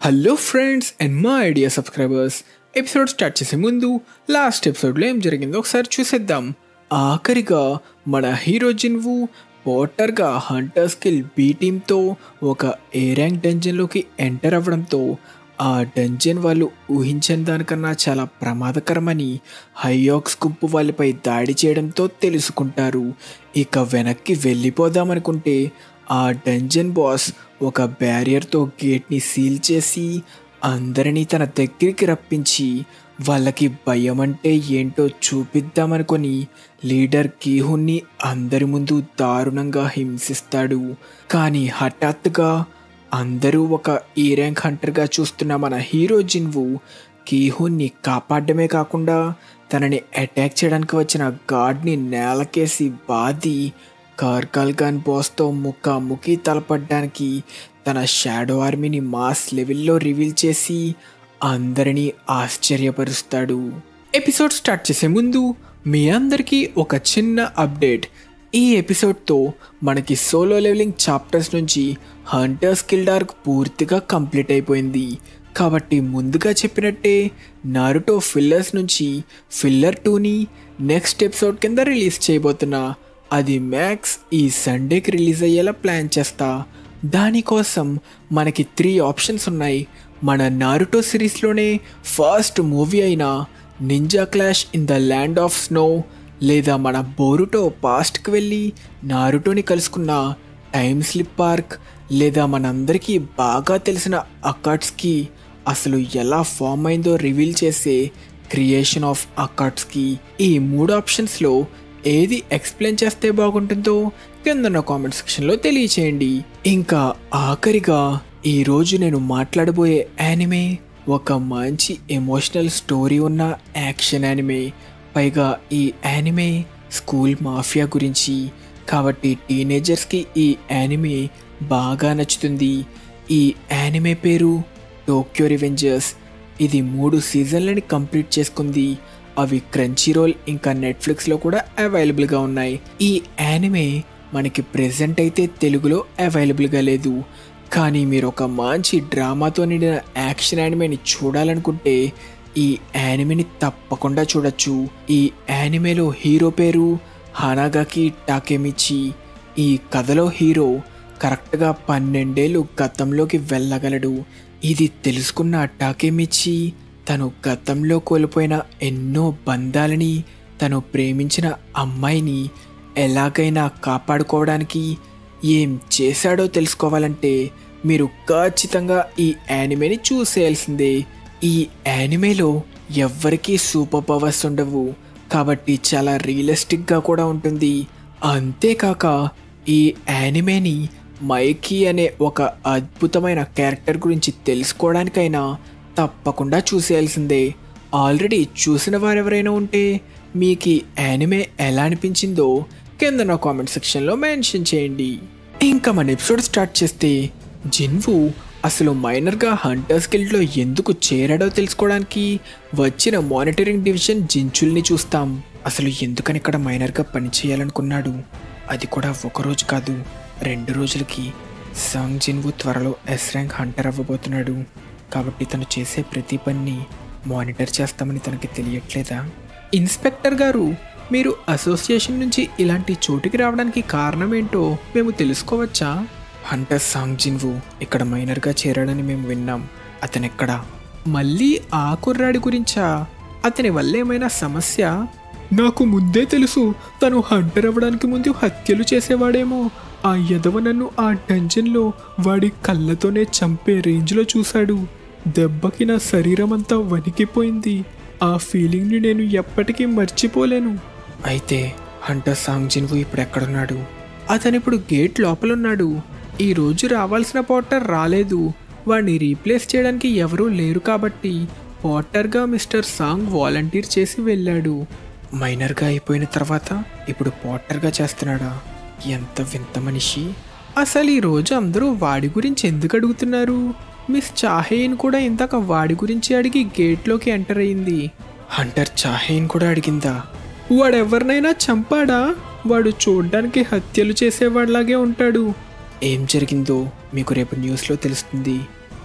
hello friends and మా idea subscribers episode start చేసే ముందు లాస్ట్ ఎపిసోడ్లో ఏం జరిగిందో ఒకసారి చూసేద్దాం ఆఖరిగా మన హీరో జిన్వు పోటర్గా హంటర్ స్కిల్ బీ టీమ్తో ఒక ఏ ర్యాంక్ డంజన్లోకి ఎంటర్ అవ్వడంతో ఆ డంజన్ వాళ్ళు ఊహించని దానికన్నా చాలా ప్రమాదకరమని హైయాక్స్ గుంపు వాళ్ళపై దాడి చేయడంతో తెలుసుకుంటారు ఇక వెనక్కి వెళ్ళిపోదామనుకుంటే ఆ డంజన్ బాస్ ఒక బ్యారియర్తో గేట్ని సీల్ చేసి అందరినీ తన దగ్గరికి రప్పించి వాళ్ళకి భయం అంటే ఏంటో చూపిద్దామనుకొని లీడర్ కీహున్ని అందరి ముందు దారుణంగా హింసిస్తాడు కానీ హఠాత్తుగా అందరూ ఒక ఈ ర్యాంక్ హంటర్గా చూస్తున్న మన హీరో జిన్వు కీహున్ని కాపాడమే కాకుండా తనని అటాక్ చేయడానికి వచ్చిన గాడ్ని నేలకేసి బాది కార్కాల్ గాన్ బాస్తో ముఖాముఖి తలపడ్డానికి తన షాడో ఆర్మీని మాస్ లెవెల్లో రివీల్ చేసి అందరినీ ఆశ్చర్యపరుస్తాడు ఎపిసోడ్ స్టార్ట్ చేసే ముందు మీ అందరికీ ఒక చిన్న అప్డేట్ ఈ ఎపిసోడ్తో మనకి సోలో లెవెలింగ్ చాప్టర్స్ నుంచి హంటర్ స్కిల్ డార్క్ పూర్తిగా కంప్లీట్ అయిపోయింది కాబట్టి ముందుగా చెప్పినట్టే నారుటో ఫిల్లర్స్ నుంచి ఫిల్లర్ టూని నెక్స్ట్ ఎపిసోడ్ కింద రిలీజ్ చేయబోతున్నా అది మ్యాక్స్ ఈ సండేకి రిలీజ్ అయ్యేలా ప్లాన్ చేస్తా దానికోసం మనకి త్రీ ఆప్షన్స్ ఉన్నాయి మన నారుటో సిరీస్లోనే ఫస్ట్ మూవీ అయిన ninja clash in the land of snow లేదా మన బోరుటో పాస్ట్కి వెళ్ళి నారుటోని కలుసుకున్న టైమ్ స్లిప్ పార్క్ లేదా మనందరికీ బాగా తెలిసిన అకాట్స్కి అసలు ఎలా ఫామ్ అయిందో రివీల్ చేసే క్రియేషన్ ఆఫ్ అకాట్స్కి ఈ మూడు ఆప్షన్స్లో ఏది ఎక్స్ప్లెయిన్ చేస్తే బాగుంటుందో కిందన్న కామెంట్ సెక్షన్లో తెలియచేయండి ఇంకా ఆఖరిగా ఈరోజు నేను మాట్లాడబోయే యానిమే ఒక మంచి ఎమోషనల్ స్టోరీ ఉన్న యాక్షన్ యానిమే పైగా ఈ యానిమే స్కూల్ మాఫియా గురించి కాబట్టి టీనేజర్స్కి ఈ యానిమే బాగా నచ్చుతుంది ఈ యానిమే పేరు టోక్యో రివెంజర్స్ ఇది మూడు సీజన్లని కంప్లీట్ చేసుకుంది అవి క్రంచీ రోల్ ఇంకా నెట్ఫ్లిక్స్లో కూడా అవైలబుల్గా ఉన్నాయి ఈ యానిమే మనకి ప్రెజెంట్ అయితే తెలుగులో అవైలబుల్గా లేదు కానీ మీరు ఒక మంచి డ్రామాతో నిండిన యాక్షన్ యానిమేని చూడాలనుకుంటే ఈ యానిమేని తప్పకుండా చూడొచ్చు ఈ యానిమేలో హీరో పేరు హనాగాకి టాకెమిచి ఈ కథలో హీరో కరెక్ట్గా పన్నెండేళ్ళు గతంలోకి వెళ్ళగలడు ఇది తెలుసుకున్న టాకెమిచి తను గతంలో కోల్పోయిన ఎన్నో బంధాలని తను ప్రేమించిన అమ్మాయిని ఎలాగైనా కాపాడుకోవడానికి ఏం చేశాడో తెలుసుకోవాలంటే మీరు ఖచ్చితంగా ఈ యానిమేని చూసేయాల్సిందే ఈ యానిమేలో ఎవ్వరికీ సూపర్ పవర్స్ ఉండవు కాబట్టి చాలా రియలిస్టిక్గా కూడా ఉంటుంది అంతేకాక ఈ యానిమేని మైకీ అనే ఒక అద్భుతమైన క్యారెక్టర్ గురించి తెలుసుకోవడానికైనా తప్పకుండా చూసేయాల్సిందే ఆల్రెడీ చూసిన వారెవరైనా ఉంటే మీకు ఈ యానిమే ఎలా అనిపించిందో కింద నా కామెంట్ సెక్షన్లో మెన్షన్ చేయండి ఇంకా మన ఎపిసోడ్ స్టార్ట్ చేస్తే జిన్వు అసలు మైనర్గా హంటర్స్ గిల్డ్లో ఎందుకు చేరాడో తెలుసుకోవడానికి వచ్చిన మానిటరింగ్ డివిజన్ జించుల్ని చూస్తాం అసలు ఎందుకని ఇక్కడ మైనర్గా పనిచేయాలనుకున్నాడు అది కూడా ఒక రోజు కాదు రెండు రోజులకి సాంగ్ జిన్వు త్వరలో ఎస్ ర్యాంక్ హంటర్ అవ్వబోతున్నాడు కాబట్టి తను చేసే ప్రతి పని మానిటర్ చేస్తామని తనకి తెలియట్లేదా ఇన్స్పెక్టర్ గారు మీరు అసోసియేషన్ నుంచి ఇలాంటి చోటుకి రావడానికి కారణం ఏంటో మేము తెలుసుకోవచ్చా హంటర్ సాంగ్ జిన్వు ఇక్కడ మైనర్గా చేరాడని మేము విన్నాం అతనెక్కడా మళ్ళీ ఆ కుర్రాడి గురించా అతని వల్ల ఏమైనా సమస్య నాకు ముందే తెలుసు తను హంటర్ అవ్వడానికి ముందు హత్యలు చేసేవాడేమో ఆ యదవ నన్ను ఆ డంజన్లో వాడి కళ్ళతోనే చంపే రేంజ్లో చూశాడు దెబ్బకి నా శరీరం అంతా వణికిపోయింది ఆ ఫీలింగ్ని నేను ఎప్పటికీ మర్చిపోలేను అయితే హంటర్ సాంగ్ జిన్వు ఇప్పుడు ఎక్కడున్నాడు అతను ఇప్పుడు గేట్ లోపలున్నాడు ఈ రోజు రావాల్సిన పోటర్ రాలేదు వాడిని రీప్లేస్ చేయడానికి ఎవరూ లేరు కాబట్టి పోటర్గా మిస్టర్ సాంగ్ వాలంటీర్ చేసి వెళ్ళాడు మైనర్గా అయిపోయిన తర్వాత ఇప్పుడు పోటర్గా చేస్తున్నాడా ఎంత వింత మనిషి అసలు ఈ రోజు అందరూ వాడి గురించి ఎందుకు అడుగుతున్నారు మిస్ చాహేన్ కూడా ఇందాక వాడి గురించి అడిగి గేట్లోకి ఎంటర్ అయింది హంటర్ చాహేన్ కూడా అడిగిందా వాడెవరినైనా చంపాడా వాడు చూడ్డానికి హత్యలు చేసేవాడిలాగే ఉంటాడు ఏం జరిగిందో మీకు రేపు న్యూస్లో తెలుస్తుంది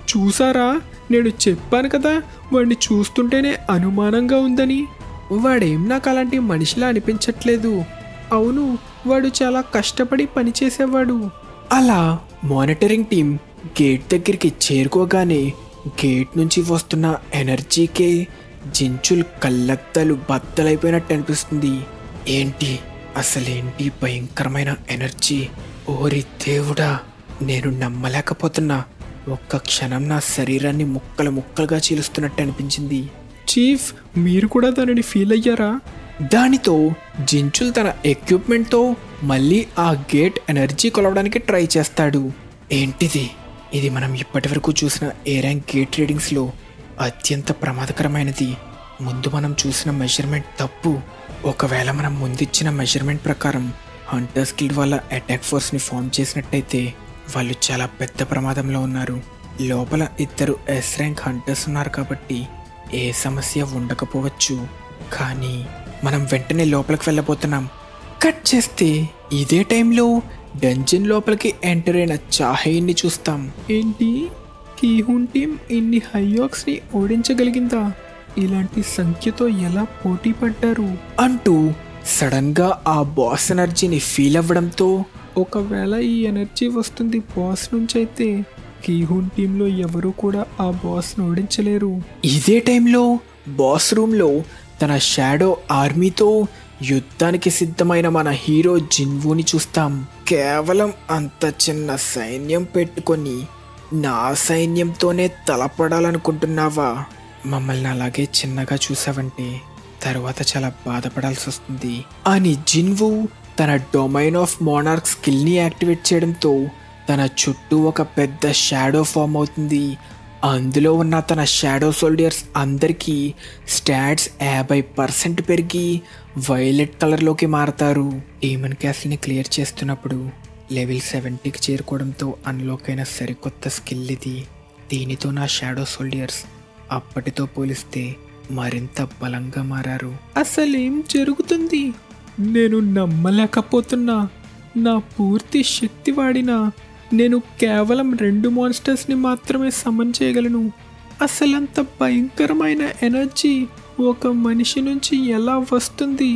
చూసారా నేను చెప్పాను కదా వాడిని చూస్తుంటేనే అనుమానంగా ఉందని వాడేం నాకు అలాంటి మనిషిలా అనిపించట్లేదు అవును వాడు చాలా కష్టపడి పనిచేసేవాడు అలా మానిటరింగ్ టీం గేట్ దగ్గరికి చేరుకోగానే గేట్ నుంచి వస్తున్న ఎనర్జీకే జించుల్ కళ్ళద్దలు బద్దలైపోయినట్టు అనిపిస్తుంది ఏంటి అసలేంటి భయంకరమైన ఎనర్జీ ఓరి దేవుడా నేను నమ్మలేకపోతున్నా ఒక్క క్షణం నా శరీరాన్ని ముక్కలు ముక్కలుగా చీలుస్తున్నట్టు అనిపించింది చీఫ్ మీరు కూడా దానిని ఫీల్ అయ్యారా దానితో జించుల్ తన ఎక్విప్మెంట్తో మళ్ళీ ఆ గేట్ ఎనర్జీ కొలవడానికి ట్రై చేస్తాడు ఏంటిది ఇది మనం ఇప్పటివరకు చూసిన ఏ ర్యాంక్ గేట్ రీడింగ్స్లో అత్యంత ప్రమాదకరమైనది ముందు మనం చూసిన మెజర్మెంట్ తప్పు ఒకవేళ మనం ముందిచ్చిన మెజర్మెంట్ ప్రకారం హంటర్స్ గిల్డ్ వాళ్ళ అటాక్ ఫోర్స్ని ఫామ్ చేసినట్టయితే వాళ్ళు చాలా పెద్ద ప్రమాదంలో ఉన్నారు లోపల ఇద్దరు ఎస్ ర్యాంక్ హంటర్స్ ఉన్నారు కాబట్టి ఏ సమస్య ఉండకపోవచ్చు కానీ మనం వెంటనే లోపలికి వెళ్ళబోతున్నాం కట్ చేస్తే ఇదే టైంలో డంజన్ లోపలికి ఎంటర్ అయిన చాహేయిని చూస్తాం ఏంటి కీహున్ టీం ఇన్ని హైయాక్స్ని ఓడించగలిగిందా ఇలాంటి సంఖ్యతో ఎలా పోటీ పడ్డారు అంటూ సడన్ గా ఆ బాస్ ఎనర్జీని ఫీల్ అవ్వడంతో ఒకవేళ ఈ ఎనర్జీ వస్తుంది బాస్ నుంచి అయితే కీహున్ టీంలో ఎవరు కూడా ఆ బాస్ను ఓడించలేరు ఇదే టైంలో బాస్ రూమ్లో తన షాడో ఆర్మీతో యుద్ధానికి సిద్ధమైన మన హీరో జిన్వుని చూస్తాం కేవలం అంత చిన్న సైన్యం పెట్టుకొని నా సైన్యంతోనే తలపడాలనుకుంటున్నావా మమ్మల్ని అలాగే చిన్నగా చూసావంటే తర్వాత చాలా బాధపడాల్సి వస్తుంది అని జిన్వు తన డొమైన్ ఆఫ్ మోనార్క్ స్కిల్ని యాక్టివేట్ చేయడంతో తన చుట్టూ ఒక పెద్ద షాడో ఫామ్ అవుతుంది అందులో ఉన్న తన షాడో సోల్డియర్స్ అందరికీ స్టాట్స్ యాభై పర్సెంట్ పెరిగి వైలెట్ కలర్లోకి మారతారు డీమన్ క్యాస్ల్ని క్లియర్ చేస్తున్నప్పుడు లెవెల్ సెవెంటీకి చేరుకోవడంతో అన్లాక్ అయిన సరికొత్త స్కిల్ ఇది దీనితో నా షాడో సోల్డియర్స్ అప్పటితో పోలిస్తే మరింత బలంగా మారారు అసలేం జరుగుతుంది నేను నమ్మలేకపోతున్నా నా పూర్తి శక్తి వాడినా నేను కేవలం రెండు మాన్స్టర్స్ని మాత్రమే సమన్ చేయగలను అసలంత భయంకరమైన ఎనర్జీ ఒక మనిషి నుంచి ఎలా వస్తుంది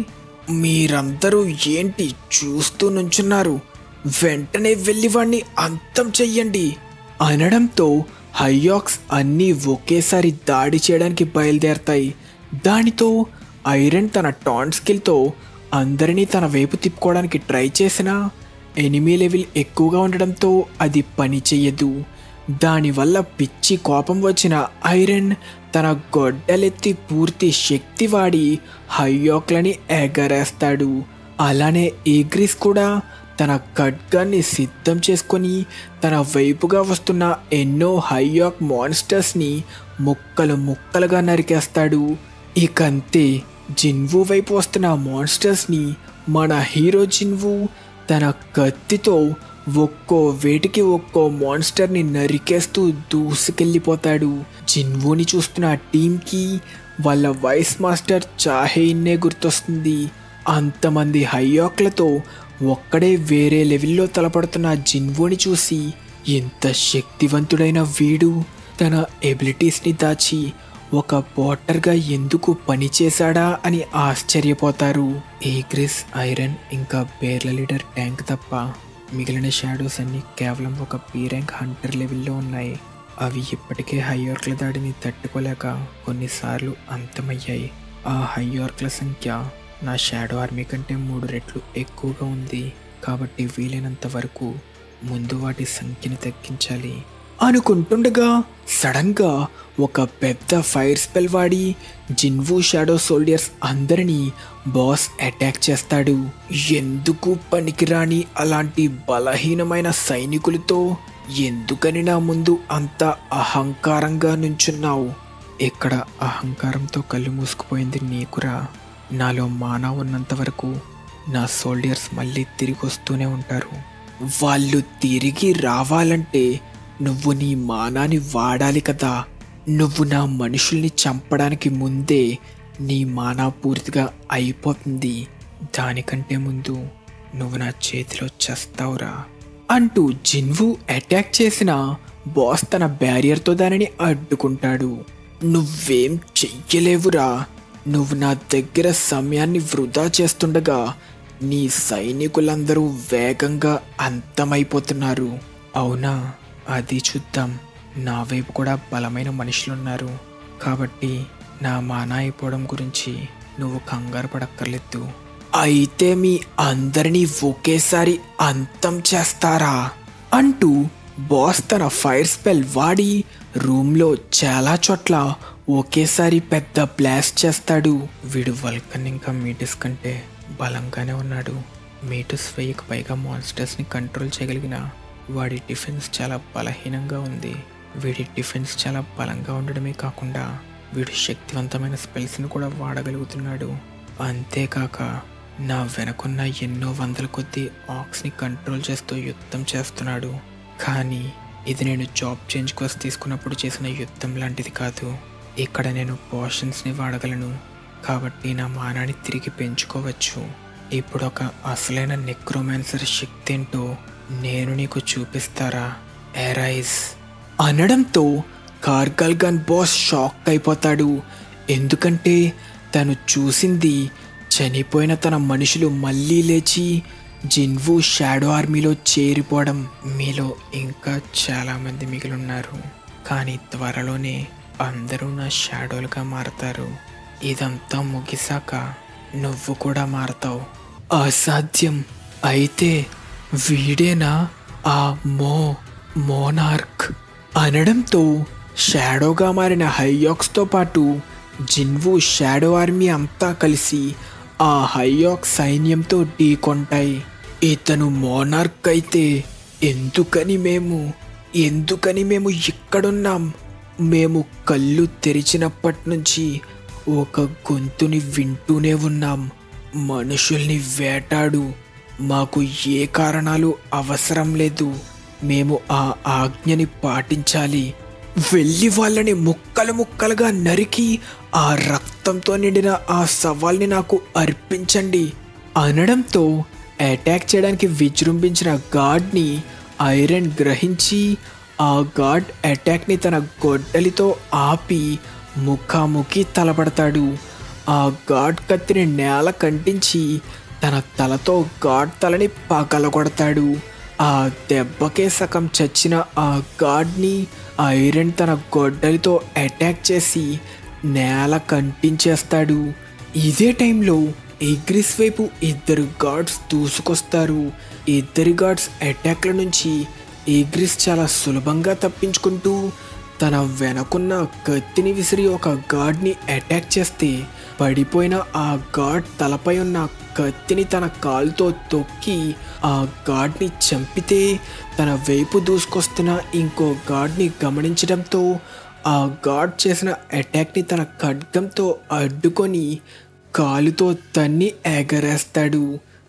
మీరందరూ ఏంటి చూస్తూ నుంచున్నారు వెంటనే వెళ్ళి వాణ్ణి అంతం చెయ్యండి అనడంతో హైయాక్స్ అన్నీ ఒకేసారి దాడి చేయడానికి బయలుదేరతాయి దానితో ఐరన్ తన టాన్ స్కిల్తో అందరినీ తన వైపు తిప్పుకోవడానికి ట్రై చేసినా ఎనిమీ లెవెల్ ఎక్కువగా ఉండడంతో అది పని చెయ్యదు దానివల్ల పిచ్చి కోపం వచ్చిన ఐరన్ తన గొడ్డలెత్తి పూర్తి శక్తి వాడి హైయాక్లని ఎగరేస్తాడు అలానే ఈగ్రిస్ కూడా తన ఖడ్గాన్ని సిద్ధం చేసుకొని తన వైపుగా వస్తున్న ఎన్నో హైయాక్ మాన్స్టర్స్ని ముక్కలు ముక్కలుగా నరికేస్తాడు ఇకంతే జిన్వు వైపు వస్తున్న మాన్స్టర్స్ని మన హీరో జిన్వు తన కత్తితో ఒక్కో వేటికి ఒక్కో మాన్స్టర్ని నరికేస్తూ దూసుకెళ్ళిపోతాడు జిన్వుని చూస్తున్న టీంకి వాళ్ళ వైస్ మాస్టర్ చాహేయిన్నే గుర్తొస్తుంది అంతమంది హైయాక్లతో ఒక్కడే వేరే లెవెల్లో తలపడుతున్న జిన్వుని చూసి ఎంత శక్తివంతుడైన వీడు తన ఎబిలిటీస్ని దాచి ఒక పోటర్గా ఎందుకు పనిచేశాడా అని ఆశ్చర్యపోతారు ఏగ్రిస్ ఐరన్ ఇంకా బేర్ల లీడర్ ట్యాంక్ తప్ప మిగిలిన షాడోస్ అన్ని కేవలం ఒక పీ ర్యాంక్ హంటర్ లెవెల్లో ఉన్నాయి అవి ఇప్పటికే హైయార్క్ల దాడిని తట్టుకోలేక కొన్నిసార్లు అంతమయ్యాయి ఆ హైయార్క్ల సంఖ్య నా షాడో ఆర్మీ కంటే మూడు రెట్లు ఎక్కువగా ఉంది కాబట్టి వీలైనంత వరకు ముందు వాటి సంఖ్యను తగ్గించాలి అనుకుంటుండగా సడన్ గా ఒక పెద్ద ఫైర్ స్పెల్ వాడి జిన్వు షాడో సోల్డియర్స్ అందరినీ బాస్ అటాక్ చేస్తాడు ఎందుకు పనికిరాని అలాంటి బలహీనమైన సైనికులతో ఎందుకని నా ముందు అంత అహంకారంగా నుంచున్నావు ఇక్కడ అహంకారంతో కళ్ళు మూసుకుపోయింది నీకురా నాలో మానవ ఉన్నంత వరకు నా సోల్డియర్స్ మళ్ళీ తిరిగి వస్తూనే ఉంటారు వాళ్ళు తిరిగి రావాలంటే నువ్వు నీ మానాన్ని వాడాలి కదా నువ్వు నా మనుషుల్ని చంపడానికి ముందే నీ మానా పూర్తిగా అయిపోతుంది దానికంటే ముందు నువ్వు నా చేతిలో చస్తావురా అంటూ జిన్వు అటాక్ చేసిన బాస్ తన బ్యారియర్తో దానిని అడ్డుకుంటాడు నువ్వేం చెయ్యలేవురా నువ్వు నా దగ్గర సమయాన్ని వృధా చేస్తుండగా నీ సైనికులందరూ వేగంగా అంతమైపోతున్నారు అవునా అది చూద్దాం నా వైపు కూడా బలమైన మనుషులున్నారు కాబట్టి నా మానా అయిపోవడం గురించి నువ్వు కంగారు పడక్కర్లేదు అయితే మీ అందరినీ ఒకేసారి అంతం చేస్తారా అంటూ బాస్ తన ఫైర్ స్పెల్ వాడి రూమ్లో చాలా చోట్ల ఒకేసారి పెద్ద బ్లాస్ట్ చేస్తాడు వీడు వల్కన్ ఇంకా మీటిస్ కంటే బలంగానే ఉన్నాడు మీటిస్ వెయ్యికి పైగా మాన్స్టర్స్ని కంట్రోల్ చేయగలిగిన వాడి డిఫెన్స్ చాలా బలహీనంగా ఉంది వీడి డిఫెన్స్ చాలా బలంగా ఉండడమే కాకుండా వీడు శక్తివంతమైన స్పెల్స్ని కూడా వాడగలుగుతున్నాడు అంతేకాక నా వెనకున్న ఎన్నో వందల కొద్ది ఆక్స్ని కంట్రోల్ చేస్తూ యుద్ధం చేస్తున్నాడు కానీ ఇది నేను జాబ్ చేంజ్ కోసం తీసుకున్నప్పుడు చేసిన యుద్ధం లాంటిది కాదు ఇక్కడ నేను పోర్షన్స్ని వాడగలను కాబట్టి నా మానాన్ని తిరిగి పెంచుకోవచ్చు ఇప్పుడు ఒక అసలైన నెక్రోమాన్సర్ శక్తి ఏంటో నేను నీకు చూపిస్తారా ఎరైజ్ అనడంతో కార్గల్ గన్ బాస్ షాక్ అయిపోతాడు ఎందుకంటే తను చూసింది చనిపోయిన తన మనుషులు మళ్ళీ లేచి జిన్వు షాడో ఆర్మీలో చేరిపోవడం మీలో ఇంకా చాలామంది మిగిలిన్నారు కానీ త్వరలోనే అందరూ నా షాడోలుగా మారతారు ఇదంతా ముగిసాక నువ్వు కూడా మారతావు అసాధ్యం అయితే వీడేనా ఆ మో మోనార్క్ అనడంతో షాడోగా మారిన హైయాక్స్తో పాటు జిన్వు షాడో ఆర్మీ అంతా కలిసి ఆ హైయాక్ సైన్యంతో ఢీకొంటాయి ఇతను మోనార్క్ అయితే ఎందుకని మేము ఎందుకని మేము ఇక్కడున్నాం మేము కళ్ళు తెరిచినప్పటి నుంచి ఒక గొంతుని వింటూనే ఉన్నాం మనుషుల్ని వేటాడు మాకు ఏ కారణాలు అవసరం లేదు మేము ఆ ఆజ్ఞని పాటించాలి వెళ్ళి వాళ్ళని ముక్కలు ముక్కలుగా నరికి ఆ రక్తంతో నిండిన ఆ సవాల్ని నాకు అర్పించండి అనడంతో అటాక్ చేయడానికి విజృంభించిన గాడ్ని ఐరన్ గ్రహించి ఆ గాడ్ అటాక్ని తన గొడ్డలితో ఆపి ముఖాముఖి తలపడతాడు ఆ గాడ్ కత్తిని నేల కంటించి తన తలతో గాడ్ తలని పగలగొడతాడు ఆ దెబ్బకే సగం చచ్చిన ఆ గాడ్ని ఐరన్ తన గొడ్డలితో అటాక్ చేసి నేల కంటించేస్తాడు ఇదే టైంలో ఎగ్రిస్ వైపు ఇద్దరు గాడ్స్ దూసుకొస్తారు ఇద్దరి గాడ్స్ అటాక్ల నుంచి ఎగ్రిస్ చాలా సులభంగా తప్పించుకుంటూ తన వెనకున్న కత్తిని విసిరి ఒక గాడ్ని అటాక్ చేస్తే పడిపోయిన ఆ గాడ్ తలపై ఉన్న కత్తిని తన కాలుతో తొక్కి ఆ గాడ్ని చంపితే తన వైపు దూసుకొస్తున్న ఇంకో గాడ్ని గమనించడంతో ఆ గాడ్ చేసిన అటాక్ని తన ఖడ్గంతో అడ్డుకొని కాలుతో తన్ని ఎగరేస్తాడు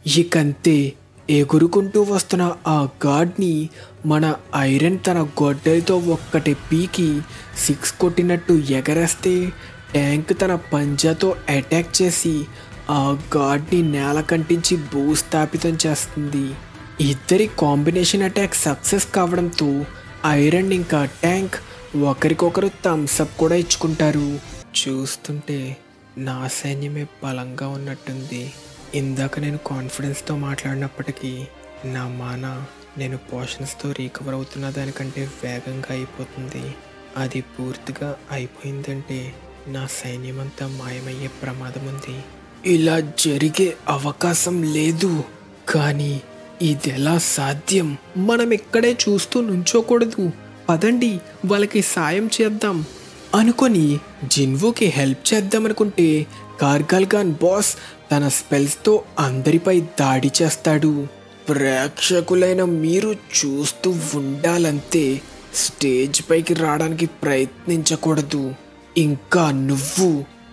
ఇకంతే ఎగురుకుంటూ వస్తున్న ఆ గాడ్ని మన ఐరన్ తన గొడ్డలితో ఒక్కటి పీకి సిక్స్ కొట్టినట్టు ఎగరేస్తే ట్యాంక్ తన పంజాతో అటాక్ చేసి ఆ గాడ్ని నేల కంటించి భూస్థాపితం చేస్తుంది ఇద్దరి కాంబినేషన్ అటాక్ సక్సెస్ కావడంతో ఐరన్ ఇంకా ట్యాంక్ ఒకరికొకరు థమ్స్అప్ కూడా ఇచ్చుకుంటారు చూస్తుంటే నా సైన్యమే బలంగా ఉన్నట్టుంది ఇందాక నేను కాన్ఫిడెన్స్తో మాట్లాడినప్పటికీ నా మాన నేను పోషన్స్తో రీకవర్ అవుతున్న దానికంటే వేగంగా అయిపోతుంది అది పూర్తిగా అయిపోయిందంటే నా సైన్యమంతా మాయమయ్యే ప్రమాదం ఉంది ఇలా జరిగే అవకాశం లేదు కానీ ఇదెలా సాధ్యం మనం ఇక్కడే చూస్తూ నుంచోకూడదు పదండి వాళ్ళకి సాయం చేద్దాం అనుకొని జిన్వుకి హెల్ప్ చేద్దామనుకుంటే కార్గల్ ఖాన్ బాస్ తన స్పెల్స్తో అందరిపై దాడి చేస్తాడు ప్రేక్షకులైన మీరు చూస్తూ ఉండాలంతే స్టేజ్ పైకి రావడానికి ప్రయత్నించకూడదు ఇంకా నువ్వు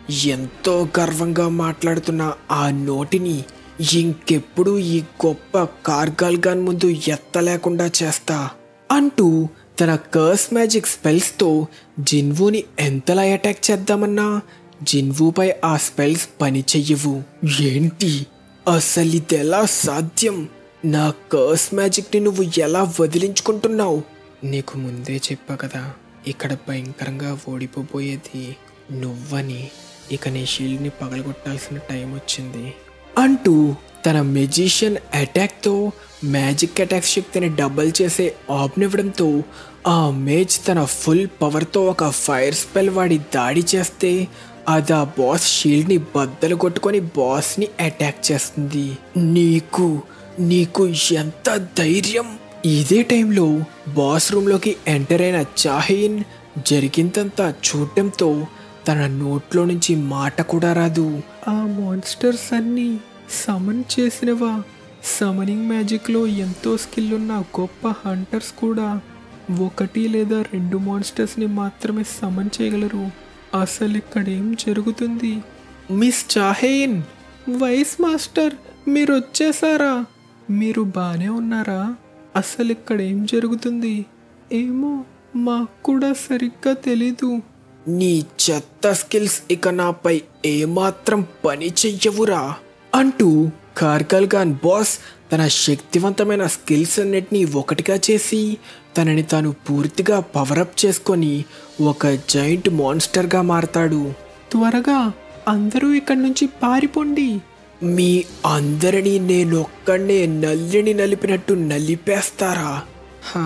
ఎంతో గర్వంగా మాట్లాడుతున్న ఆ నోటిని ఇంకెప్పుడు ఈ గొప్ప కార్గాల్ గాన్ ముందు ఎత్తలేకుండా చేస్తా అంటూ తన కర్స్ మ్యాజిక్ స్పెల్స్తో జిన్వుని ఎంతలా అటాక్ చేద్దామన్నా జిన్వుపై ఆ స్పెల్స్ పని చెయ్యవు ఏంటి అసలు ఇదెలా సాధ్యం నా కర్స్ మ్యాజిక్ని నువ్వు ఎలా వదిలించుకుంటున్నావు నీకు ముందే చెప్పా కదా ఇక్కడ భయంకరంగా ఓడిపోబోయేది నువ్వని ఇక నీ షీల్డ్ని పగలగొట్టాల్సిన టైం వచ్చింది అంటూ తన మెజిషియన్ అటాక్తో మ్యాజిక్ అటాక్ శక్తిని డబల్ చేసే ఆప్నివ్వడంతో ఆ మేజ్ తన ఫుల్ పవర్తో ఒక ఫైర్ స్పెల్ వాడి దాడి చేస్తే అది ఆ బాస్ షీల్డ్ని బద్దలు కొట్టుకొని బాస్ని అటాక్ చేస్తుంది నీకు నీకు ఎంత ధైర్యం ఇదే టైంలో బాస్ రూమ్లోకి ఎంటర్ అయిన చాహీన్ జరిగిందంతా చూడటంతో తన నోట్లో నుంచి మాట కూడా రాదు ఆ మాన్స్టర్స్ అన్నీ సమన్ చేసినవా సమనింగ్ మ్యాజిక్లో ఎంతో స్కిల్ ఉన్న గొప్ప హంటర్స్ కూడా ఒకటి లేదా రెండు మాన్స్టర్స్ని మాత్రమే సమన్ చేయగలరు అసలు ఇక్కడ ఏం జరుగుతుంది మిస్ చాహేన్ వైస్ మాస్టర్ మీరు వచ్చేసారా మీరు బాగానే ఉన్నారా అసలు ఇక్కడ ఏం జరుగుతుంది ఏమో మాకు కూడా సరిగ్గా తెలీదు నీ చెత్త స్కిల్స్ ఇక నాపై ఏమాత్రం పని చెయ్యవురా అంటూ కార్గల్ ఖాన్ బాస్ తన శక్తివంతమైన స్కిల్స్ అన్నిటినీ ఒకటిగా చేసి తనని తాను పూర్తిగా పవరప్ చేసుకొని ఒక జైంట్ మాన్స్టర్గా మారతాడు త్వరగా అందరూ ఇక్కడి నుంచి పారిపోండి మీ అందరినీ నేనొక్కడే నల్లిని నలిపినట్టు నలిపేస్తారా హా,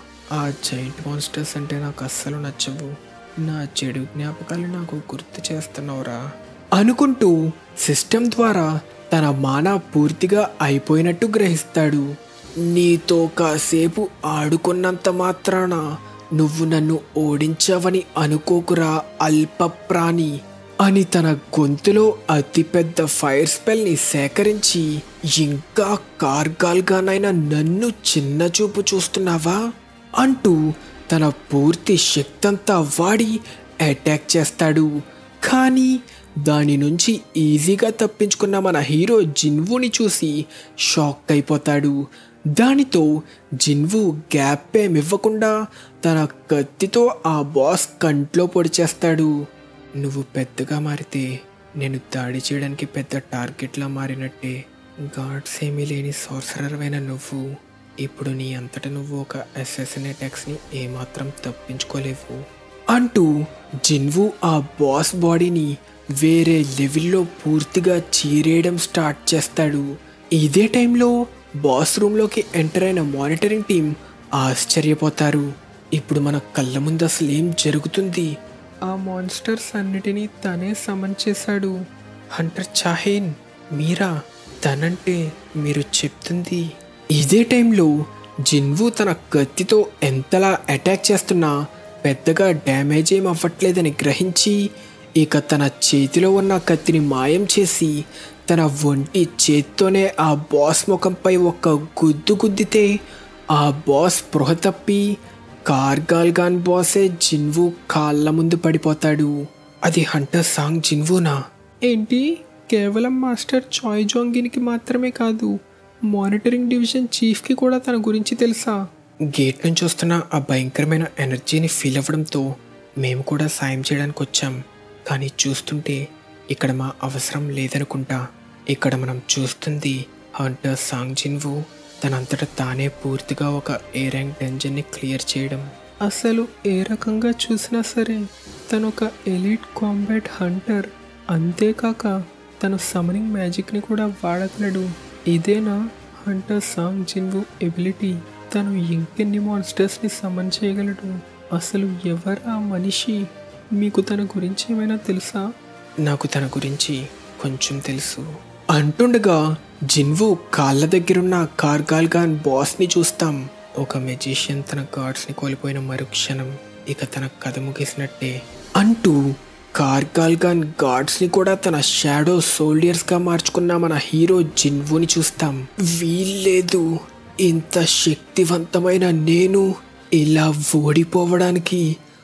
ఆ జైంట్ మాన్స్టర్స్ అంటే నాకు అస్సలు నచ్చవు నా చెడు జ్ఞాపకాలు నాకు గుర్తు చేస్తున్నావురా అనుకుంటూ సిస్టమ్ ద్వారా తన మాన పూర్తిగా అయిపోయినట్టు గ్రహిస్తాడు నీతో కాసేపు ఆడుకున్నంత మాత్రాన నువ్వు నన్ను ఓడించావని అనుకోకురా అల్ప ప్రాణి అని తన గొంతులో అతిపెద్ద ఫైర్ స్పెల్ని సేకరించి ఇంకా కార్గాల్గానైనా నన్ను చిన్న చూపు చూస్తున్నావా అంటూ తన పూర్తి శక్తంతా వాడి అటాక్ చేస్తాడు కానీ దాని నుంచి ఈజీగా తప్పించుకున్న మన హీరో జిన్వుని చూసి షాక్ అయిపోతాడు దానితో జిన్వు గ్యాప్ ఏమివ్వకుండా తన కత్తితో ఆ బాస్ కంట్లో పొడిచేస్తాడు నువ్వు పెద్దగా మారితే నేను దాడి చేయడానికి పెద్ద టార్గెట్లా మారినట్టే గాడ్స్ ఏమీ లేని సోర్సరర్ అయిన నువ్వు ఇప్పుడు నీ అంతట నువ్వు ఒక అసెసిన్ అటాక్స్ని ఏమాత్రం తప్పించుకోలేవు అంటూ జిన్వు ఆ బాస్ బాడీని వేరే లెవెల్లో పూర్తిగా చీరేయడం స్టార్ట్ చేస్తాడు ఇదే టైంలో బాస్ రూమ్లోకి ఎంటర్ అయిన మానిటరింగ్ టీం ఆశ్చర్యపోతారు ఇప్పుడు మన కళ్ళ ముందు అసలు ఏం జరుగుతుంది ఆ మాన్స్టర్స్ అన్నిటినీ తనే సమన్ చేశాడు హంటర్ చాహేన్ మీరా తనంటే మీరు చెప్తుంది ఇదే టైంలో జిన్వు తన కత్తితో ఎంతలా అటాక్ చేస్తున్నా పెద్దగా డ్యామేజ్ ఏం అవ్వట్లేదని గ్రహించి ఇక తన చేతిలో ఉన్న కత్తిని మాయం చేసి తన ఒంటి చేత్తోనే ఆ బాస్ ముఖంపై ఒక గుద్దు గుద్దితే ఆ బాస్ స్పృహ తప్పి కార్గాల్గాన్ బాసే జిన్వు కాళ్ళ ముందు పడిపోతాడు అది హంటర్ సాంగ్ జిన్వునా ఏంటి కేవలం మాస్టర్ చాయ్ జోంగిన్కి మాత్రమే కాదు మానిటరింగ్ డివిజన్ చీఫ్కి కూడా తన గురించి తెలుసా గేట్ నుంచి వస్తున్న ఆ భయంకరమైన ఎనర్జీని ఫీల్ అవ్వడంతో మేము కూడా సాయం చేయడానికి వచ్చాం కానీ చూస్తుంటే ఇక్కడ మా అవసరం లేదనుకుంటా ఇక్కడ మనం చూస్తుంది హంటర్ సాంగ్ జిన్వు తనంతట తానే పూర్తిగా ఒక ఏ ర్యాంక్ డెంజన్ని క్లియర్ చేయడం అసలు ఏ రకంగా చూసినా సరే తను ఒక ఎలీట్ కాంబాట్ హంటర్ అంతేకాక తను సమనింగ్ మ్యాజిక్ని కూడా వాడగలడు ఇదేనా హంటర్ సాంగ్ జిన్వు ఎబిలిటీ తను ఇంకెన్ని మాన్స్టర్స్ని సమన్ చేయగలడు అసలు ఎవరా మనిషి మీకు తన గురించి ఏమైనా తెలుసా నాకు తన గురించి కొంచెం తెలుసు అంటుండగా జిన్వు కాళ్ళ దగ్గరున్న కార్గాల్ ఖాన్ బాస్ని చూస్తాం ఒక మెజిషియన్ తన గాడ్స్ని కోల్పోయిన మరుక్షణం ఇక తన కథ ముగిసినట్టే అంటూ కార్గాల్ ఖాన్ గాడ్స్ని కూడా తన షాడో సోల్డియర్స్గా మార్చుకున్న మన హీరో జిన్వుని చూస్తాం వీల్లేదు ఇంత శక్తివంతమైన నేను ఇలా ఓడిపోవడానికి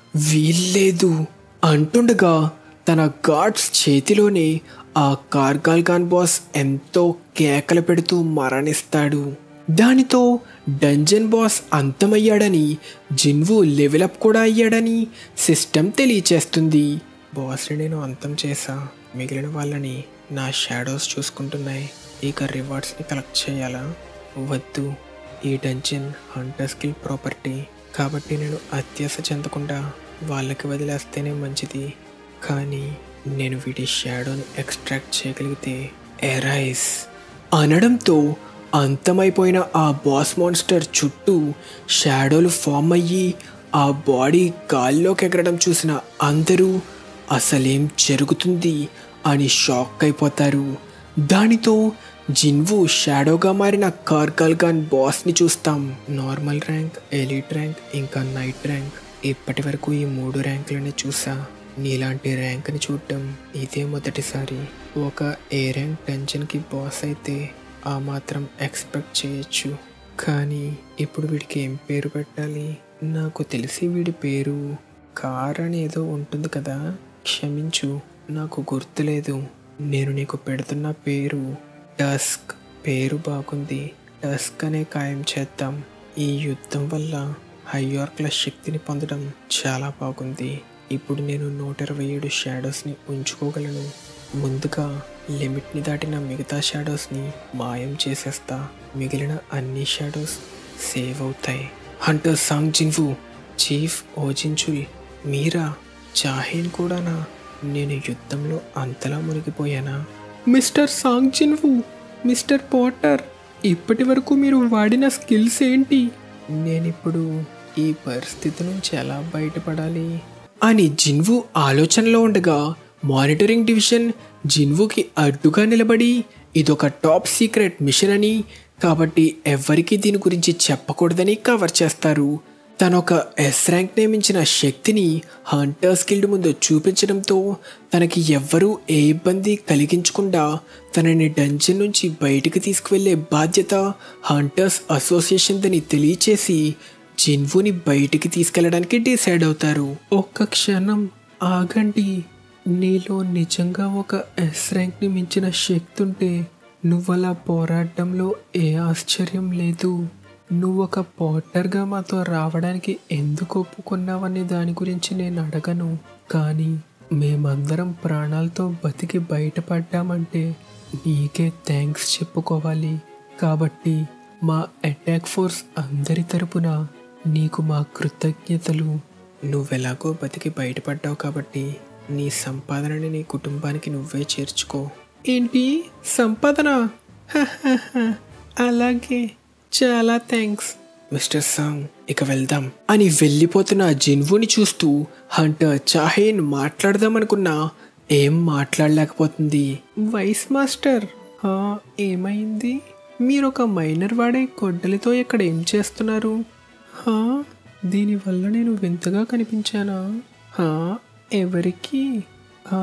వీల్లేదు అంటుండగా తన గాడ్స్ చేతిలోనే ఆ కార్గాల్ ఖాన్ బాస్ ఎంతో కేకలు పెడుతూ మరణిస్తాడు దానితో డంజన్ బాస్ అంతమయ్యాడని జిన్వు లెవెలప్ కూడా అయ్యాడని సిస్టమ్ తెలియచేస్తుంది బాస్ని నేను అంతం చేసా మిగిలిన వాళ్ళని నా షాడోస్ చూసుకుంటున్నాయి ఇక రివార్డ్స్ని కలెక్ట్ చేయాలా వద్దు ఈ డంజన్ హంటర్ స్కిల్ ప్రాపర్టీ కాబట్టి నేను అత్యాస చెందకుండా వాళ్ళకి వదిలేస్తేనే మంచిది కానీ నేను వీటి షాడోని ఎక్స్ట్రాక్ట్ చేయగలిగితే ఎరైస్ అనడంతో అంతమైపోయిన ఆ బాస్ మాన్స్టర్ చుట్టూ షాడోలు ఫామ్ అయ్యి ఆ బాడీ గాల్లోకి ఎగరడం చూసిన అందరూ అసలేం జరుగుతుంది అని షాక్ అయిపోతారు దానితో జిన్వు షాడోగా మారిన కార్గల్ గాన్ బాస్ని చూస్తాం నార్మల్ ర్యాంక్ ఎలిట్ ర్యాంక్ ఇంకా నైట్ ర్యాంక్ ఇప్పటి వరకు ఈ మూడు ర్యాంకులని చూసా నీలాంటి ర్యాంక్ని చూడటం ఇదే మొదటిసారి ఒక ఏ ర్యాంక్ టెన్షన్కి బాస్ అయితే ఆ మాత్రం ఎక్స్పెక్ట్ చేయొచ్చు కానీ ఇప్పుడు వీడికి ఏం పేరు పెట్టాలి నాకు తెలిసి వీడి పేరు కార్ అని ఏదో ఉంటుంది కదా క్షమించు నాకు గుర్తులేదు నేను నీకు పెడుతున్న పేరు టస్క్ పేరు బాగుంది టస్క్ అనే ఖాయం చేద్దాం ఈ యుద్ధం వల్ల హయ్యార్క్ల శక్తిని పొందడం చాలా బాగుంది ఇప్పుడు నేను నూట ఇరవై ఏడు షాడోస్ని ఉంచుకోగలను ముందుగా లిమిట్ని దాటిన మిగతా షాడోస్ని మాయం చేసేస్తా మిగిలిన అన్ని షాడోస్ సేవ్ అవుతాయి హంటర్ సాంగ్ జిన్వు చీఫ్ ఓజించుల్ మీరా చాహేన్ కూడానా నేను యుద్ధంలో అంతలా మునిగిపోయానా mister Sung Jinwoo mister Potter ఇప్పటి వరకు మీరు వాడిన స్కిల్స్ ఏంటి నేనిప్పుడు ఈ పరిస్థితి నుంచి ఎలా బయటపడాలి అని జిన్వు ఆలోచనలో ఉండగా మానిటరింగ్ డివిజన్ జిన్వుకి అడ్డుగా నిలబడి ఇదొక టాప్ సీక్రెట్ మిషన్ అని కాబట్టి ఎవ్వరికీ దీని గురించి చెప్పకూడదని కవర్ చేస్తారు తనొక ఎస్ ర్యాంక్ నియమించిన శక్తిని హంటర్స్ గిల్డ్ ముందు చూపించడంతో తనకి ఎవ్వరూ ఏ ఇబ్బంది కలిగించకుండా తనని డంజన్ నుంచి బయటికి తీసుకువెళ్లే బాధ్యత హంటర్స్ అసోసియేషన్దని తెలియచేసి జిన్వుని బయటికి తీసుకెళ్లడానికి డిసైడ్ అవుతారు ఒక్క క్షణం ఆగండి నీలో నిజంగా ఒక ఎస్ ర్యాంక్ని మించిన శక్తి ఉంటే నువ్వలా పోరాటంలో ఏ ఆశ్చర్యం లేదు నువ్వు ఒక పోటర్గా మాతో రావడానికి ఎందుకు ఒప్పుకున్నావనే దాని గురించి నేను అడగను కానీ మేమందరం ప్రాణాలతో బతికి బయటపడ్డామంటే నీకే థ్యాంక్స్ చెప్పుకోవాలి కాబట్టి మా అటాక్ ఫోర్స్ అందరి తరపున నీకు మా కృతజ్ఞతలు నువ్వెలాగో బతికి బయటపడ్డావు కాబట్టి నీ సంపాదనని నీ కుటుంబానికి నువ్వే చేర్చుకో ఏంటి సంపాదన అలాగే చాలా థ్యాంక్స్ మిస్టర్ సాంగ్ ఇక వెళ్దాం అని వెళ్ళిపోతున్న జిన్వుని చూస్తూ హంటర్ చాహేన్ మాట్లాడదామనుకున్నా ఏం మాట్లాడలేకపోతుంది వైస్ మాస్టర్ "హా, ఏమైంది మీరు ఒక మైనర్ వాడే గొడ్డలితో ఇక్కడ ఏం చేస్తున్నారు హా దీనివల్ల నేను వింతగా కనిపించానా హా ఎవరికి "హా,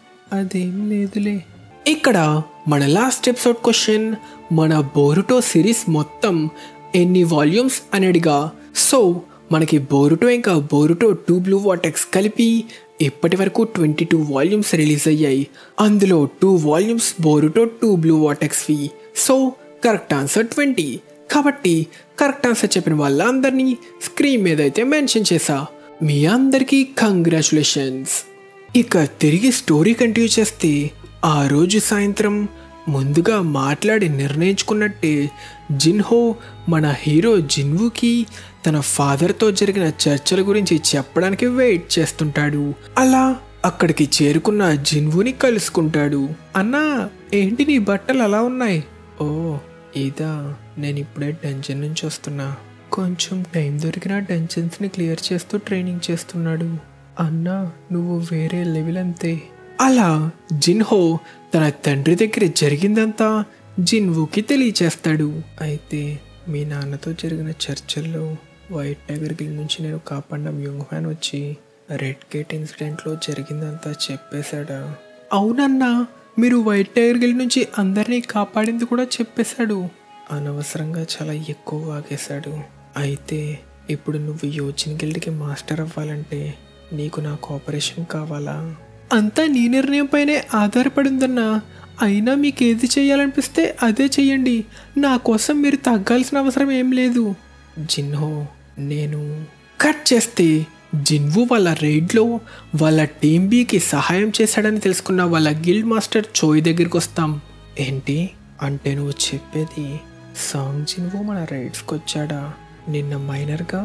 అదేం లేదులే ఇక్కడ మన లాస్ట్ ఎపిసోడ్ క్వశ్చన్ మన బోరుటో సిరీస్ మొత్తం ఎన్ని వాల్యూమ్స్ అనేడిగా సో మనకి బోరుటో ఇంకా బోరుటో టూ బ్లూ వాటెక్స్ కలిపి ఇప్పటి వరకు ట్వంటీ టూ వాల్యూమ్స్ రిలీజ్ అయ్యాయి అందులో two volumes Boruto two blue వాటెక్స్వి సో కరెక్ట్ ఆన్సర్ ట్వంటీ కాబట్టి కరెక్ట్ ఆన్సర్ చెప్పిన వాళ్ళందరినీ స్క్రీన్ మీద అయితే మెన్షన్ చేసా మీ అందరికీ కంగ్రాచులేషన్స్ ఇక తిరిగి స్టోరీ కంటిన్యూ చేస్తే ఆ రోజు సాయంత్రం ముందుగా మాట్లాడి నిర్ణయించుకున్నట్టే జిన్హో మన హీరో జిన్వుకి తన ఫాదర్తో జరిగిన చర్చల గురించి చెప్పడానికి వెయిట్ చేస్తుంటాడు అలా అక్కడికి చేరుకున్న జిన్వుని కలుసుకుంటాడు అన్నా ఏంటి నీ బట్టలు అలా ఉన్నాయి ఓ ఇదా నేను ఇప్పుడే డెంజన్ నుంచి వస్తున్నా కొంచెం టైం దొరికిన డెన్షన్స్ని క్లియర్ చేస్తూ ట్రైనింగ్ చేస్తున్నాడు అన్నా నువ్వు వేరే లెవెల్ అంతే అలా జిన్హో తన తండ్రి దగ్గర జరిగిందంతా జిన్వుకి తెలియచేస్తాడు అయితే మీ నాన్నతో జరిగిన చర్చల్లో వైట్ టైగర్ గిల్ నుంచి నేను కాపాడిన యంగ్ మ్యాన్ వచ్చి రెడ్ గేట్ ఇన్సిడెంట్లో జరిగిందంతా చెప్పేశాడా అవునన్నా మీరు వైట్ టైగర్ గిల్ నుంచి అందరినీ కాపాడింది కూడా చెప్పేశాడు అనవసరంగా చాలా ఎక్కువ వాగేశాడు అయితే ఇప్పుడు నువ్వు యోచిన్ గిల్డ్కి మాస్టర్ అవ్వాలంటే నీకు నా కోఆపరేషన్ కావాలా అంతా నీ నిర్ణయం పైనే ఆధారపడిందన్నా అయినా మీకు ఏది చేయాలనిపిస్తే అదే చెయ్యండి నా కోసం మీరు తగ్గాల్సిన అవసరం ఏం లేదు జిన్హో నేను కట్ చేస్తే జిన్వు వాళ్ళ రైడ్లో వాళ్ళ టీం బీకి సహాయం చేశాడని తెలుసుకున్న వాళ్ళ గిల్డ్ మాస్టర్ చోయ్ దగ్గరికి వస్తాం ఏంటి అంటే నువ్వు చెప్పేది సాంగ్ జిన్వు మన రైడ్స్కి వచ్చాడా నిన్న మైనర్గా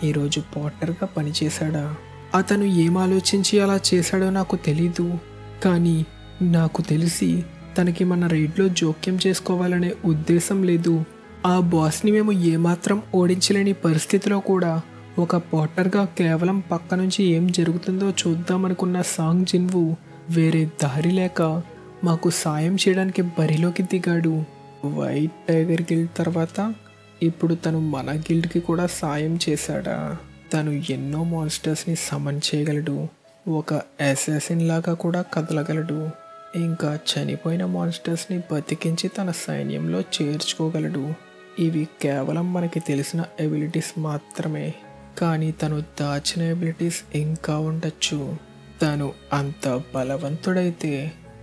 ఈరోజు పోటర్గా పనిచేశాడా అతను ఏం ఆలోచించి అలా చేశాడో నాకు తెలీదు కానీ నాకు తెలిసి తనకి మన రైడ్లో జోక్యం చేసుకోవాలనే ఉద్దేశం లేదు ఆ బాస్ని మేము ఏమాత్రం ఓడించలేని పరిస్థితిలో కూడా ఒక పోటర్గా కేవలం పక్క నుంచి ఏం జరుగుతుందో చూద్దామనుకున్న సాంగ్ జిన్వు వేరే దారి లేక మాకు సాయం చేయడానికి బరిలోకి దిగాడు వైట్ టైగర్ గిల్డ్ తర్వాత ఇప్పుడు తను మన గిల్డ్కి కూడా సాయం చేశాడా తను ఎన్నో మాన్స్టర్స్ని సమన్ చేయగలడు ఒక అసాసిన్ లాగా కూడా కదలగలడు ఇంకా చనిపోయిన మాన్స్టర్స్ని బతికించి తన సైన్యంలో చేర్చుకోగలడు ఇవి కేవలం మనకి తెలిసిన ఎబిలిటీస్ మాత్రమే కానీ తను దాచిన ఎబిలిటీస్ ఇంకా ఉండొచ్చు తను అంత బలవంతుడైతే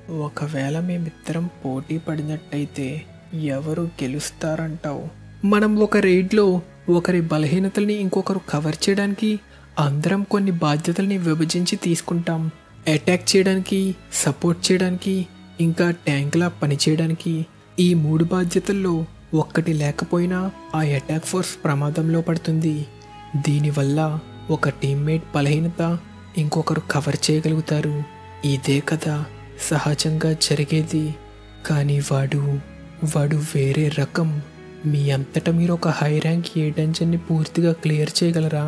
ఒకవేళ మేమిద్దరం పోటీ పడినట్టయితే ఎవరు గెలుస్తారంటావు మనం ఒక రైడ్లో ఒకరి బలహీనతల్ని ఇంకొకరు కవర్ చేయడానికి అందరం కొన్ని బాధ్యతల్ని విభజించి తీసుకుంటాం అటాక్ చేయడానికి సపోర్ట్ చేయడానికి ఇంకా ట్యాంక్లా పనిచేయడానికి ఈ మూడు బాధ్యతల్లో ఒక్కటి లేకపోయినా ఆ అటాక్ ఫోర్స్ ప్రమాదంలో పడుతుంది దీనివల్ల ఒక టీమ్మేట్ బలహీనత ఇంకొకరు కవర్ చేయగలుగుతారు ఇదే కదా సహజంగా జరిగేది కానీ వాడు వాడు వేరే రకం మీ అంతట మీరు ఒక హై ర్యాంక్ ఏ డంజన్ని పూర్తిగా క్లియర్ చేయగలరా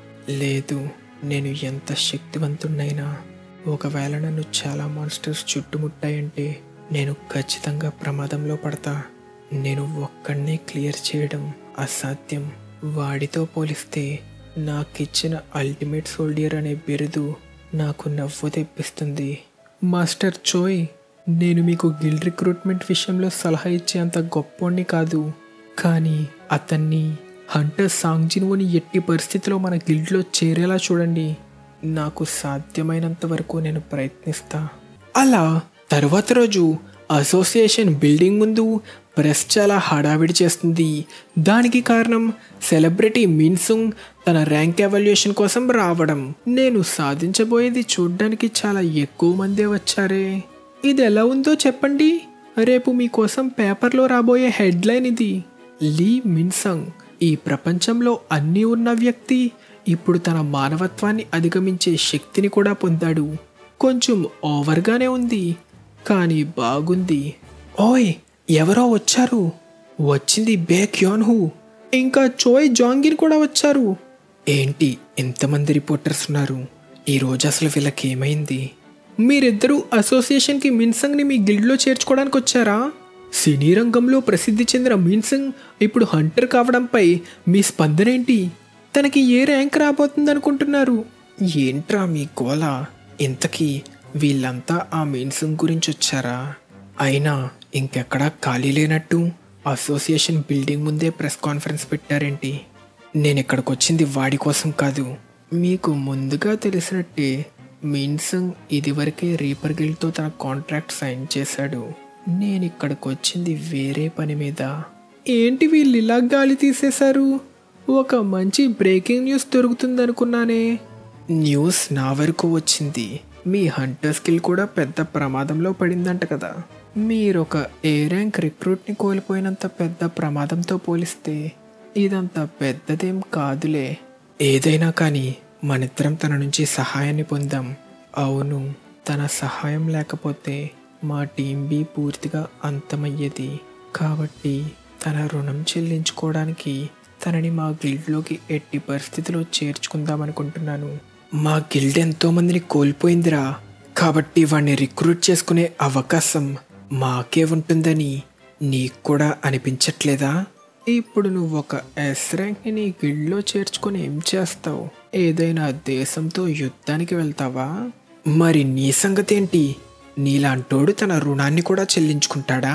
లేదు నేను ఎంత శక్తివంతున్నైనా ఒకవేళ నన్ను చాలా మాన్స్టర్స్ చుట్టుముట్టాయంటే నేను ఖచ్చితంగా ప్రమాదంలో పడతా నేను ఒక్కడినే క్లియర్ చేయడం అసాధ్యం వాడితో పోలిస్తే నాకిచ్చిన అల్టిమేట్ సోల్డియర్ అనే బిరుదు నాకు నవ్వు తెప్పిస్తుంది మాస్టర్ చోయ్ నేను మీకు గిల్డ్ రిక్రూట్మెంట్ విషయంలో సలహా ఇచ్చేంత గొప్పోణ్ణి కాదు కానీ అతన్ని హంటర్ సాంగ్జిన్వుని ఎట్టి పరిస్థితిలో మన గిల్డ్లో చేరేలా చూడండి నాకు సాధ్యమైనంత వరకు నేను ప్రయత్నిస్తా అలా తరువాత రోజు అసోసియేషన్ బిల్డింగ్ ముందు ప్రెస్ చాలా హడావిడి చేస్తుంది దానికి కారణం సెలబ్రిటీ మిన్సుంగ్ తన ర్యాంక్ ఎవాల్యుయేషన్ కోసం రావడం నేను సాధించబోయేది చూడ్డానికి చాలా ఎక్కువ మందే వచ్చారే ఇది ఎలా ఉందో చెప్పండి రేపు మీకోసం పేపర్లో రాబోయే హెడ్లైన్ ఇది లీ మిన్సంగ్ ఈ ప్రపంచంలో అన్నీ ఉన్న వ్యక్తి ఇప్పుడు తన మానవత్వాన్ని అధిగమించే శక్తిని కూడా పొందాడు కొంచెం ఓవర్గానే ఉంది కానీ బాగుంది ఓయ్ ఎవరో వచ్చారు వచ్చింది బేక్ హూ ఇంకా చోయ్ జాంగిర్ కూడా వచ్చారు ఏంటి ఎంతమంది రిపోర్టర్స్ ఉన్నారు ఈ రోజు అసలు వీళ్ళకి ఏమైంది మీరిద్దరూ అసోసియేషన్కి మిన్సంగ్ని మీ గిల్డ్లో చేర్చుకోవడానికి వచ్చారా సినీ రంగంలో ప్రసిద్ధి చెందిన మిన్సంగ్ ఇప్పుడు హంటర్ కావడంపై మీ స్పందన ఏంటి తనకి ఏ ర్యాంక్ రాబోతుంది అనుకుంటున్నారు ఏంట్రా మీ గోల ఇంతకీ వీళ్ళంతా ఆ మిన్సంగ్ గురించి వచ్చారా అయినా ఇంకెక్కడా ఖాళీ లేనట్టు అసోసియేషన్ బిల్డింగ్ ముందే ప్రెస్ కాన్ఫరెన్స్ పెట్టారేంటి నేను ఇక్కడికి వచ్చింది వాడి కోసం కాదు మీకు ముందుగా తెలిసినట్టే మిన్సంగ్ ఇదివరకే రీపర్ గిల్డ్తో తన కాంట్రాక్ట్ సైన్ చేశాడు నేను ఇక్కడికి వచ్చింది వేరే పని మీద ఏంటి వీళ్ళు ఇలా గాలి తీసేశారు ఒక మంచి బ్రేకింగ్ న్యూస్ దొరుకుతుందనుకున్నానే న్యూస్ నా వరకు వచ్చింది మీ హంటర్ స్కిల్ కూడా పెద్ద ప్రమాదంలో పడిందంట కదా మీరు ఒక ఏ ర్యాంక్ రిక్రూట్ని కోల్పోయినంత పెద్ద ప్రమాదంతో పోలిస్తే ఇదంత పెద్దదేం కాదులే ఏదైనా కానీ మనిద్దరం తన నుంచి సహాయాన్ని పొందాం అవును తన సహాయం లేకపోతే మా టీం బి పూర్తిగా అంతమయ్యేది కాబట్టి తన రుణం చెల్లించుకోవడానికి తనని మా గిల్డ్లోకి ఎట్టి పరిస్థితిలో చేర్చుకుందామనుకుంటున్నాను మా గిల్డ్ ఎంతో మందిని కోల్పోయిందిరా కాబట్టి వాడిని రిక్రూట్ చేసుకునే అవకాశం మాకే ఉంటుందని నీకు కూడా అనిపించట్లేదా ఇప్పుడు నువ్వు ఒక ఎస్ ర్యాంక్ని నీ గిల్డ్లో చేర్చుకొని ఏం చేస్తావు ఏదైనా దేశంతో యుద్ధానికి వెళ్తావా మరి నీ సంగతి ఏంటి నీలాంటోడు తన రుణాన్ని కూడా చెల్లించుకుంటాడా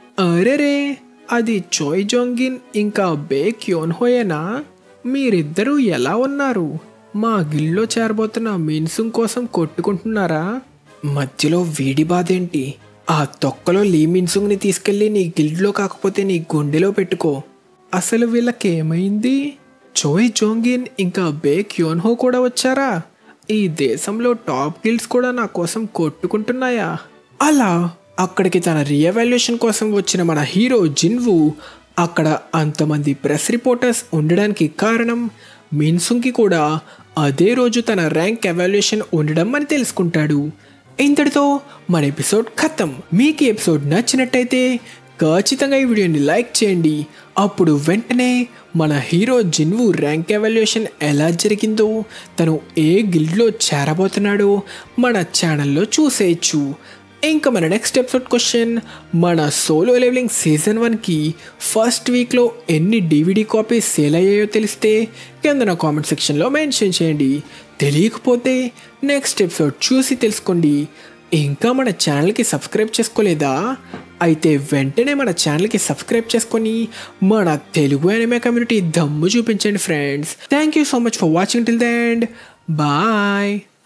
అరేరే అది చోయ్ జోంగిన్ ఇంకా బేక్ యోన్హోయేనా మీరిద్దరూ ఎలా ఉన్నారు మా గిల్లో చేరబోతున్న మిన్సుంగ్ కోసం కొట్టుకుంటున్నారా మధ్యలో వీడి బాధేంటి ఆ తొక్కలో లీ మిన్సుంగ్ని తీసుకెళ్ళి నీ గిల్డ్లో కాకపోతే నీ గుండెలో పెట్టుకో అసలు వీళ్ళకేమైంది చోయ్ జోంగిన్ ఇంకా బేక్ యోన్హో కూడా వచ్చారా ఈ దేశంలో టాప్ గిల్డ్స్ కూడా నా కోసం కొట్టుకుంటున్నాయా అలా అక్కడికి తన రీఎవాల్యుయేషన్ కోసం వచ్చిన మన హీరో జిన్వు అక్కడ అంతమంది ప్రెస్ రిపోర్టర్స్ ఉండడానికి కారణం మిన్సుంగ్కి కూడా అదే రోజు తన ర్యాంక్ ఎవాల్యుయేషన్ ఉండడం అని తెలుసుకుంటాడు ఇంతటితో మన ఎపిసోడ్ ఖతం మీకు ఈ ఎపిసోడ్ నచ్చినట్టయితే ఖచ్చితంగా ఈ వీడియోని లైక్ చేయండి అప్పుడు వెంటనే మన హీరో జిన్వు ర్యాంక్ ఎవాల్యుయేషన్ ఎలా జరిగిందో తను ఏ గిల్డ్లో చేరబోతున్నాడో మన ఛానల్లో చూసేయచ్చు ఇంకా మన నెక్స్ట్ ఎపిసోడ్ క్వశ్చన్ మన సోలో లెవెలింగ్ సీజన్ వన్కి ఫస్ట్ వీక్లో ఎన్ని డివిడి కాపీస్ సేల్ అయ్యాయో తెలిస్తే కింద నా కామెంట్ సెక్షన్లో మెన్షన్ చేయండి తెలియకపోతే నెక్స్ట్ ఎపిసోడ్ చూసి తెలుసుకోండి ఇంకా మన ఛానల్కి సబ్స్క్రైబ్ చేసుకోలేదా అయితే వెంటనే మన ఛానల్కి సబ్స్క్రైబ్ చేసుకొని మన తెలుగు అనిమే కమ్యూనిటీ దమ్ము చూపించండి friends thank you so much for watching till the end bye